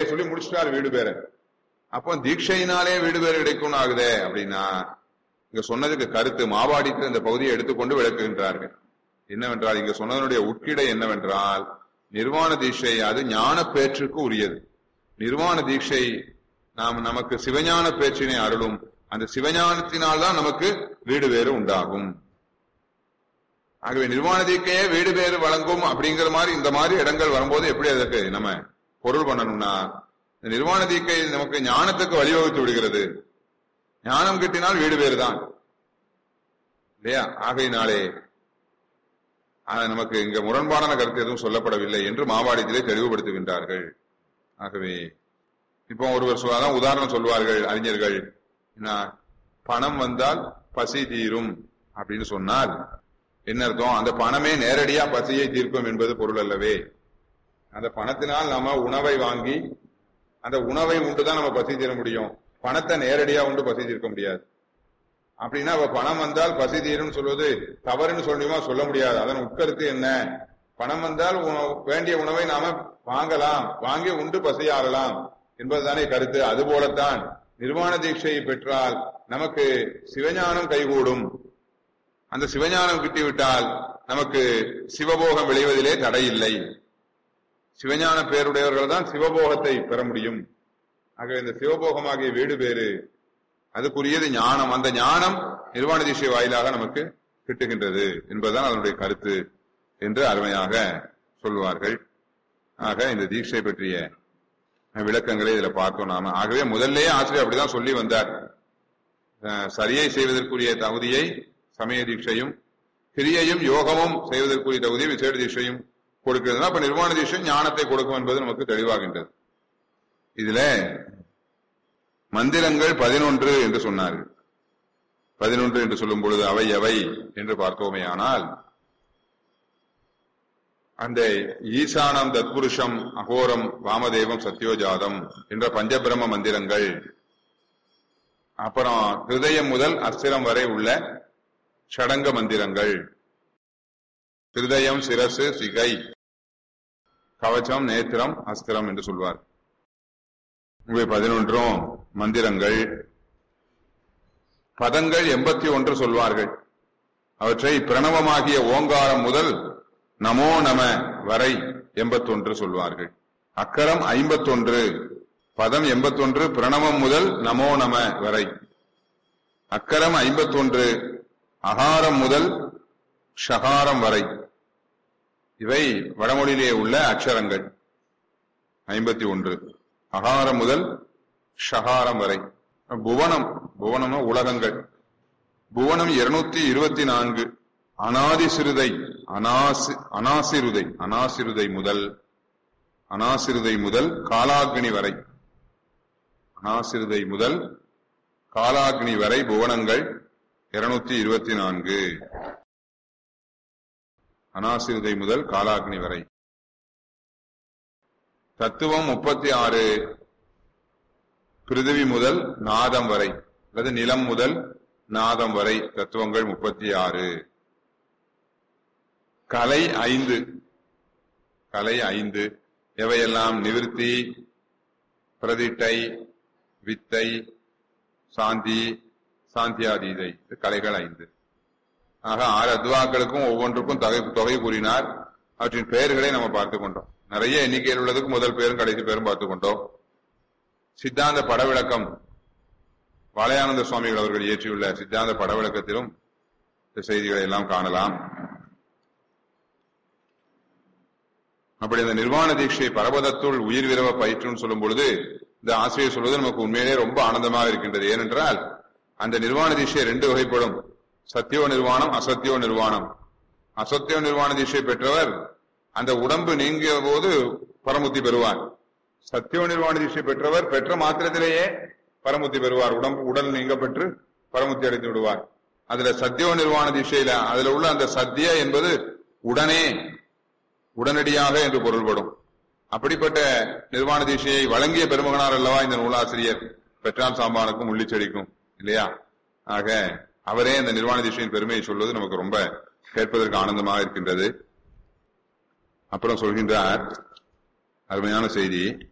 சொல்லி முடிச்சிட்டாரு வீடு பேரை அப்போ தீட்சையினாலே வீடு பேர் கிடைக்கும்னு ஆகுதே அப்படின்னா இங்க சொன்னதுக்கு கருத்து மாவாடித்து இந்த பகுதியை எடுத்துக்கொண்டு விளக்குகின்றார்கள் என்னவென்றால் இங்க சொன்னதனுடைய உட்கிடை என்னவென்றால் நிர்வாண தீட்சை அது ஞான பேற்றுக்கு உரியது நிர்வாண தீட்சை நாம் நமக்கு சிவஞான பேச்சினை அருளும் அந்த சிவஞானத்தினால் தான் நமக்கு வீடு வேறு உண்டாகும் ஆகவே நிர்வாண தீக்கையே வீடு பேறு வழங்கும் அப்படிங்கிற மாதிரி இந்த மாதிரி இடங்கள் வரும்போது எப்படி அதற்கு நம்ம பொருள் பண்ணணும்னா இந்த நிர்வாண தீக்கை நமக்கு ஞானத்துக்கு வழிவகுத்து விடுகிறது ஞானம் கிட்டினால் வீடு பேறு தான் இல்லையா ஆகையினாலே ஆக நமக்கு இங்க முரண்பாடான கருத்து எதுவும் சொல்லப்படவில்லை என்று மாவாடித்திலே தெளிவுபடுத்துகின்றார்கள் ஆகவே இப்போ ஒருவர் சொல்~ அதான் உதாரணம் சொல்வார்கள் அறிஞர்கள் என்ன, பணம் வந்தால் பசி தீரும் அப்படின்னு சொன்னால் என்ன அர்த்தம் அந்த பணமே நேரடியா பசியை தீர்க்கும் என்பது பொருள் அல்லவே அந்த பணத்தினால் நாம உணவை வாங்கி அந்த உணவை உண்டுதான் நம்ம பசி தீர முடியும் பணத்தை நேரடியா உண்டு பசி தீர்க்க முடியாது அப்படின்னா அப்ப பணம் வந்தால் பசி தீரும்னு சொல்வது தவறுன்னு சொல்லியுமா சொல்ல முடியாது அதன் உட்கருத்து என்ன பணம் வந்தால் உணவு- வேண்டிய உணவை நாம வாங்கலாம் வாங்கி உண்டு பசியாறலாம் என்பதுதானே கருத்து அதுபோலத்தான் நிர்வாண தீட்சையை பெற்றால் நமக்கு சிவஞானம் கைகூடும் அந்த சிவஞானம் கிட்டிவிட்டால் நமக்கு சிவபோகம் விளைவதிலே தடையில்லை சிவஞான பேருடையவர்கள் தான் சிவபோகத்தை பெற முடியும் ஆகவே இந்த சிவபோகமாகிய வீடு பேரு அதுக்குரியது ஞானம் அந்த ஞானம் நிர்வாண தீட்சை வாயிலாக நமக்கு கிட்டுகின்றது என்பதுதான் அதனுடைய கருத்து என்று அருமையாக சொல்லுவார்கள் ஆக இந்த தீட்சை பற்றிய விளக்கங்களை இதுல பார்த்தோம் நாம ஆகவே முதல்லயே ஆசிரியர் அப்படிதான் சொல்லி வந்தார் அஹ், சரியை செய்வதற்குரிய தகுதியை சமய தீட்சையும் கிரியையும் யோகமும் செய்வதற்குரிய தகுதியை விசேட தீட்சையும் கொடுக்கிறதுனா அப்ப நிர்வாண தீட்சை ஞானத்தை கொடுக்கும் என்பது நமக்கு தெளிவாகின்றது இதுல மந்திரங்கள் பதினொன்று என்று சொன்னார்கள் பதினொன்று என்று சொல்லும் பொழுது அவை எவை என்று பார்த்தோமே ஆனால் அந்த ஈசானம் தத்புருஷம் அகோரம் வாமதேவம் சத்யோஜாதம் என்ற பஞ்சபிரம மந்திரங்கள் அப்புறம் ஹிருதயம் முதல் அஸ்திரம் வரை உள்ள ஷடங்க மந்திரங்கள் ஹிருதயம் சிரசு சிகை கவச்சம் நேத்திரம் அஸ்திரம் என்று சொல்வார் இவை பதினொன்றும் மந்திரங்கள் பதங்கள் எண்பத்தி ஒன்று சொல்வார்கள் அவற்றை பிரணவமாகிய ஓங்காரம் முதல் நமோ நம வரை எண்பத்தொன்று சொல்வார்கள் அக்கரம் ஐம்பத்தொன்று பதம் எண்பத்தொன்று பிரணவம் முதல் நமோ நம வரை அக்கரம் ஐம்பத்தொன்று அகாரம் முதல் ஷகாரம் வரை இவை வடமொழியிலே உள்ள அக்ஷரங்கள் ஐம்பத்தி ஒன்று அகாரம் முதல் ஷகாரம் வரை புவனம் புவனம்னா உலகங்கள் புவனம் இருநூத்தி இருபத்தி நான்கு அனாதி சிறுதை அனாசி அனாசிருதை அனாசிருதை முதல் அனாசிருதை முதல் காலாக்னி வரை அனாசிருதை முதல் காலாக்னி வரை புவனங்கள் இருநூத்தி இருபத்தி நான்கு அனாசிருதை முதல் காலாக்னி வரை தத்துவம் முப்பத்தி ஆறு பிருதிவி முதல் நாதம் வரை அல்லது நிலம் முதல் நாதம் வரை தத்துவங்கள் முப்பத்தி ஆறு கலை ஐந்து கலை ஐந்து எவையெல்லாம் நிவிருத்தி பிரதிட்டை வித்தை சாந்தி சாந்தியாதீதை இது கலைகள் ஐந்து ஆக ஆறு அத்வாக்களுக்கும் ஒவ்வொன்றுக்கும் தொகை தொகை கூறினார் அவற்றின் பெயர்களை நம்ம பார்த்து கொண்டோம் நிறைய எண்ணிக்கையில் உள்ளதுக்கு முதல் பேரும் கடைசி பேரும் பார்த்து கொண்டோம் சித்தாந்த படவிளக்கம் வாழையானந்த சுவாமிகள் அவர்கள் இயற்றியுள்ள சித்தாந்த படவிளக்கத்திலும் இந்த செய்திகளை எல்லாம் காணலாம் அப்படி இந்த நிர்வாண தீட்சை பரபதத்துள் உயிர் விரவ பயிற்றுன்னு சொல்லும் பொழுது இந்த ஆசிரியர் சொல்வது நமக்கு உண்மையிலே ரொம்ப ஆனந்தமாக இருக்கின்றது ஏனென்றால் அந்த நிர்வாண தீட்சை ரெண்டு வகைப்படும் சத்தியோ நிர்வாணம் அசத்தியோ நிர்வாணம் அசத்தியோ நிர்வாண தீட்சை பெற்றவர் அந்த உடம்பு நீங்கிய போது பரமுத்தி பெறுவார் சத்தியோ நிர்வாண தீட்சை பெற்றவர் பெற்ற மாத்திரத்திலேயே பரமுத்தி பெறுவார் உடம்பு உடல் நீங்க பெற்று பரமுத்தி அடைந்து விடுவார் அதுல சத்தியோ நிர்வாண தீட்சையில அதுல உள்ள அந்த சத்திய என்பது உடனே உடனடியாக என்று பொருள்படும் அப்படிப்பட்ட நிர்வாண தீட்சையை வழங்கிய பெருமகனார் அல்லவா இந்த நூலாசிரியர் பெற்றான் சாம்பானுக்கும் உள்ளிச்செடிக்கும் இல்லையா ஆக அவரே இந்த நிர்வாண தீட்சையின் பெருமையை சொல்வது நமக்கு ரொம்ப கேட்பதற்கு ஆனந்தமாக இருக்கின்றது அப்புறம் சொல்கின்றார் அருமையான செய்தி